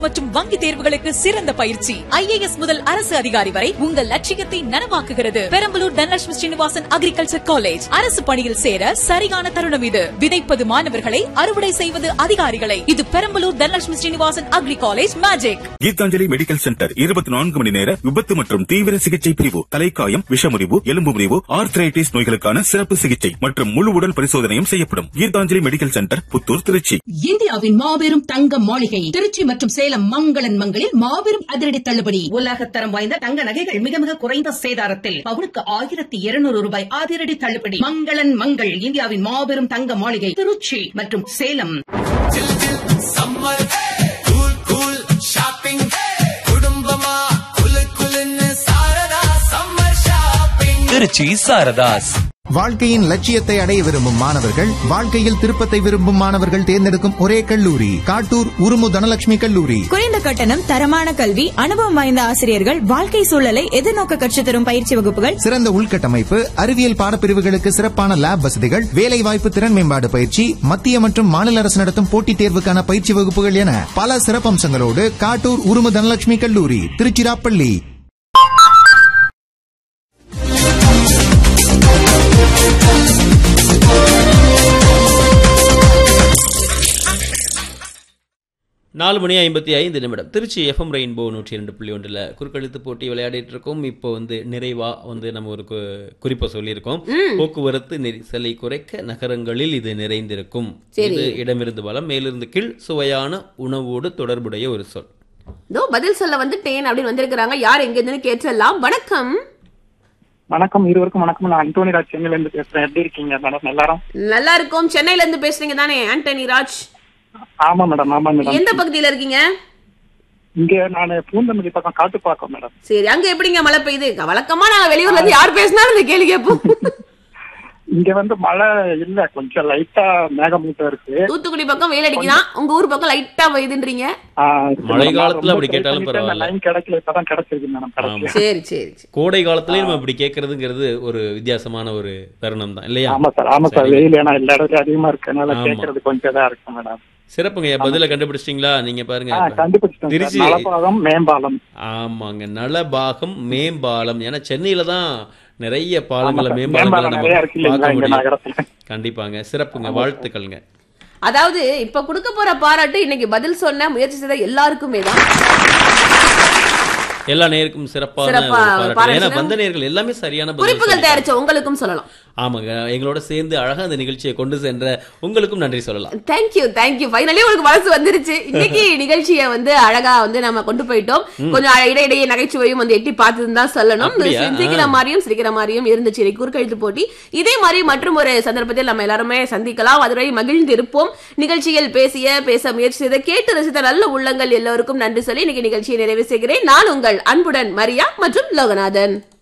மற்றும் வங்கி தேர்வுகளுக்கு சிறந்த பயிற்சி ஐஏஎஸ் முதல் அரசு அதிகாரி வரை உங்கள் லட்சியத்தை நனவாக்குகிறது பெரம்பலூர் தனலட்சுமி ஸ்ரீனிவாசன் அக்ரிகல்ச்சர் காலேஜ் அரசு பணியில் சேர சரியான தருணம் இது விதைப்பது மாணவர்களை அறுவடை செய்வது அதிகாரிகளை இது Perambalur Dhanalakshmi Srinivasan agri college magic Geethanjali medical centre இருபத்தி நான்கு மணி நேர விபத்து மற்றும் தீவிர சிகிச்சை பிரிவு தலைக்காயம் விஷமுறிவு எலும்பு முறிவு ஆர்த்ரைட்டிஸ் நோய்களுக்கான சிறப்பு சிகிச்சை மற்றும் முழு உடல் பரிசோதனையும் செய்யப்படும் கீதாஞ்சலி மெடிக்கல் சென்டர் புத்தூர் திருச்சி இந்தியாவின் மாபெரும் தங்க மாளிகை திருச்சி மற்றும் சேலம் மங்களன் மங்களில் மாபெரும் அதிரடி தள்ளுபடி உலகத்தரம் வாய்ந்த தங்க நகைகள் மிக மிக குறைந்த சேதாரத்தில் பவுனுக்கு ஆயிரத்தி இருநூறு ரூபாய் அதிரடி தள்ளுபடி மங்களன் மங்கள் இந்தியாவின் மாபெரும் தங்க மாளிகை திருச்சி மற்றும் Salem summer cool cool shopping குடும்பமா குலு குலுன்னு சாரதா சம்மர் ஷாப்பிங் திருச்சி சாரதாஸ் வாழ்க்கையின் லட்சியத்தை அடைய விரும்பும் மாணவர்கள் வாழ்க்கையில் திருப்பத்தை விரும்பும் மாணவர்கள் தேர்ந்தெடுக்கும் ஒரே கல்லூரி காட்டூர் உருமு தனலட்சுமி கல்லூரி குறைந்த கட்டணம் தரமான கல்வி அனுபவம் வாய்ந்த ஆசிரியர்கள் வாழ்க்கை சூழலை எதிர்நோக்க கற்றுத் தரும் பயிற்சி வகுப்புகள் சிறந்த உள்கட்டமைப்பு அறிவியல் பாடப்பிரிவுகளுக்கு சிறப்பான லேப் வசதிகள் வேலைவாய்ப்பு திறன் மேம்பாடு பயிற்சி மத்திய மற்றும் மாநில அரசு நடத்தும் போட்டித் தேர்வுக்கான பயிற்சி வகுப்புகள் என பல சிறப்பம்சங்களோடு காட்டூர் உருமு தனலட்சுமி கல்லூரி திருச்சிராப்பள்ளி நாலு மணி ஐம்பத்தி ஐந்து நிமிடம் திருச்சி எஃப்எம் ரெயின்போ நூற்றி இரண்டு புள்ளி ஒன்றில் குறுக்கெழுத்து போட்டி விளையாடிட்டு இருக்கோம் இப்போ வந்து நிறைவா வந்து நம்ம ஒரு கு- குறிப்பை சொல்லியிருக்கோம் போக்குவரத்து நெரிசலை குறைக்க நகரங்களில் இது நிறைந்திருக்கும் இது இடமிருந்து வலம் மேலிருந்து கீழ் சுவையான உணவோடு தொடர்புடைய ஒரு சொல் இதோ பதில் சொல்ல வந்துட்டேன் அப்படின்னு வந்திருக்கிறாங்க யார் எங்க இருந்து கேட்டலாம் வணக்கம் வணக்கம் இருவருக்கும் வணக்கம் நான் அந்தோனி ராஜ் சென்னையில இருந்து பேசுறேன் எப்படி இருக்கீங்க மேடம் எல்லாரும் நல்லா இருக்கும் சென்னையில இருந்து பேசுறீங்க தானே ஆண்டனி ராஜ் ஆமா மேடம் ஆமா மேடம் எந்த பகுதியில இருக்கீங்க இங்க நான் பூந்தமல்லி பக்கம் காட்டுப்பாக்கம் மேடம் சரி அங்க எப்படிங்க மழை பெய்யுது வழக்கமா நாங்க வெளியூர்ல இருந்து யார் பேசினாலும் இந்த கேள்வி கேட்போம் இங்க வந்து மழை இல்ல கொஞ்சம் லைட்டா மேகமூட்டம் இருக்கு தூத்துக்குடி பக்கம் வெயில் அடிக்குதான் உங்க ஊர் பக்கம் லைட்டா பெய்யுதுன்றீங்க ஆ, இருக்கு மழை மேடம். நான் காலத்துல ரொம்ப அப்படி try கேட்டாலும் பண்ணிட்டேன். பரவாயில்ல. அந்த line கிடைக்கல இப்பதான் கிடைச்சிருக்கு மேடம் கிடைக்கல சரி சரி சரி. கோடை காலத்திலயும் நம்ம இப்படி கேட்கறதுங்கிறது ஒரு வித்தியாசமான ஒரு தருணம் தான் இல்லையா ஆமா சார் ஆமா சார் சரி. வெயில் ஏன்னா எல்லா இடத்துலயும் அதிகமா இருக்கனால ஆமா. கேட்கறது கொஞ்சம் இதா இருக்கு மேடம் சிறப்புங்க பதில கண்டுபிடிச்சிட்டீங்களா நீங்க பாருங்க ஆ, கண்டுபிடிச்சிட்டேன் திருச்சி சார். நலபாகம் மேம்பாலம் ஆமாங்க நலபாகம் மேம்பாலம் ஏன்னா சென்னையில தான் நிறைய ஆமா பாலங்களை சார். மேம்பாலங்களை மேம்பாலம் நிறைய இருக்கு நம்ம இல்லைங்களா பார்க்க இங்க முடியும் நகரத்துல கண்டிப்பாங்க சிறப்புங்க வாழ்த்துக்கள்ங்க அதாவது இப்ப கொடுக்க போற பாராட்டு இன்னைக்கு பதில் சொன்ன முயற்சி செய்த எல்லாருக்குமே தான் எல்லா நேருக்கும் சிறப்பான சிறப்பா ஒரு பாராட்டு. பாராட்டு. ஏன்னா வந்த நேர்கள் எல்லாமே சரியான பதில் குறிப்புகள் சொல்லிட்டாங்க. தயாரிச்ச உங்களுக்கும் சொல்லலாம் ஆமாங்க எங்களோட சேர்ந்து அழகா அந்த நிகழ்ச்சியை கொண்டு சென்ற உங்களுக்கும் நன்றி சொல்லலாம் தேங்க்யூ தேங்க்யூ ஃபைனலி உங்களுக்கு மனசு வந்துருச்சு இன்னைக்கு நிகழ்ச்சியை வந்து அழகா வந்து நம்ம கொண்டு போயிட்டோம் கொஞ்சம் இடையிடையே நகைச்சுவையும் வந்து எட்டி பார்த்துன்னு தான் சொல்லணும் அப்படியா? சிரிக்கிற மாதிரியும் சிரிக்கிற மாதிரியும் இருந்துச்சு இன்னைக்கு குறுக்கெழுத்து போட்டி இதே மாதிரி மற்றும் ஒரு சந்தர்ப்பத்தில் நம்ம எல்லாருமே சந்திக்கலாம் அதுவரை மகிழ்ந்து இருப்போம் நிகழ்ச்சியில் பேசிய பேச முயற்சி செய்த கேட்டு ரசித்த நல்ல உள்ளங்கள் எல்லோருக்கும் நன்றி சொல்லி இன்னைக்கு நிகழ்ச்சியை நிறைவு செய்கிறேன் நான் உங்கள் அன்புடன் மரியா மற்றும் லோகநாதன்